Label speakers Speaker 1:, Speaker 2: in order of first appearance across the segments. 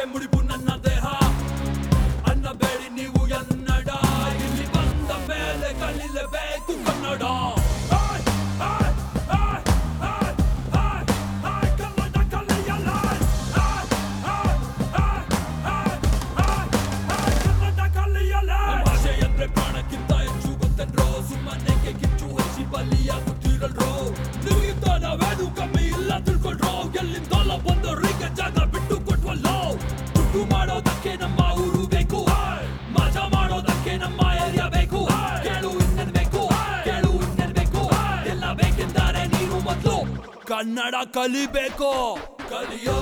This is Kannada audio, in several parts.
Speaker 1: ಭಾಷೆ ಮುಡಿಪು ನನ್ನ ದೇಹ ಅನ್ನಬೇಡಿ ನೀವು ಎನ್ನಡ ಇಲ್ಲಿ ಬಂದ ಮೇಲೆ ಕಲಿಲೇಬೇಕು Kannada hi, hi, hi, hi, hi, hi, Kannada ಕಲಿಯಲ್ಲ. Hi, hi, hi, hi, hi, hi, Kannada ಕಲಿಯಲ್ಲ. ನಮ್ಮ ಭಾಷೆ ಅಂದ್ರೆ ಪ್ರಾಣಕ್ಕಿಂತ ಹೆಚ್ಚು ಗೊತ್ತೇನ್ರೋ ಸುಮ್ಮನೆಗೆ ಕಿಚ್ಚು ಹಚ್ಚಿ ಬಲಿಯಾಗುತ್ತಿರಲ್ರೋ ನಿಮಗಿಂತ ನಾವೇನು ಕಮ್ಮಿ ಇಲ್ಲ ತಿಳ್ಕೊಳ್ರೋ ಎಲ್ಲಿಂದಲ್ಲ ಬಂದವರಿಗೆ ಜಾಗ ಬಿಟ್ಟು ಕೊಟ್ವಲ್ಲೋ ದುಡ್ಡು ಮಾಡೋದಕ್ಕೆ ನಮ್ಮ ಊರು ಬೇಕು ಮಜಾ ಮಾಡೋದಕ್ಕೆ ನಮ್ಮ ಏರಿಯಾ ಬೇಕು ಕೇಳು ಇನ್ನೇನ್ ಬೇಕು ಕೇಳು ಇನ್ನೇನ್ ಬೇಕು ಎಲ್ಲ ಬೇಕೆಂದರೆ ನೀನು ಮೊದಲು ಕನ್ನಡ ಕಲಿಬೇಕು ಕಲಿಯೋ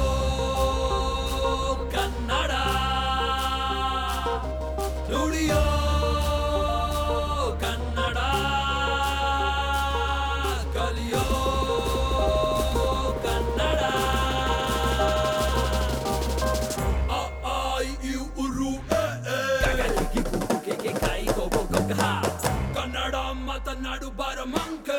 Speaker 1: ಕನ್ನಡ ನುಡಿಯೋ ಕನ್ನಡ ಕಲಿಯೋ ಕನ್ನಡ ಅ, ಆ, ಇ, ಈ, ಉರು, ಎ, ಎ. ಕನ್ನಡ ಮಾತನಾಡು ಬಾರ ಮಂಕೆ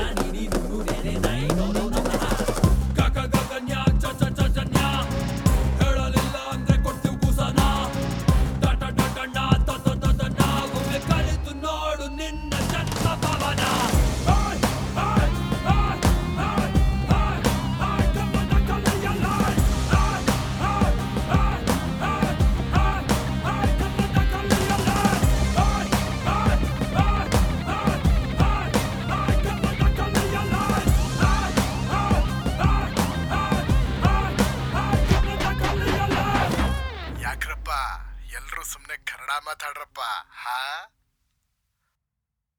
Speaker 1: ಗಗ ಗಗ ನ್ಯಾ ಚ ಚ ಚ ಚ ನ್ಯಾ. ಹೇಳಲಿಲ್ಲ ಅಂದ್ರೆ ಕೊಡ್ತೀವಿ ಕುಸನ ಟಟ ಟಟ ಣ ತ ತ ತ ತ ನ. ಒಮ್ಮೆ ಕಲಿತು ನೋಡು ನಿನ್ನ ಜನ್ಮ ಭವನ hi, hi, hi, hi, hi, hi, Kannada ಕಲಿಯಲ್ಲ. Hi, hi, hi, hi, hi, hi, Kannada ಕಲಿಯಲ್ಲ. Hi, hi, hi, hi, hi, hi, Kannada ಕಲಿಯಲ್ಲ. Hi, hi, hi, hi, hi, hi, Kannada ಕಲಿಯಲ್ಲ.
Speaker 2: ಯಾಕ್ರಪ್ಪ ಎಲ್ರೂ ಸುಮ್ನೆ ಕನ್ನಡ ಮಾತಾಡ್ರಪ್ಪ ಹಾ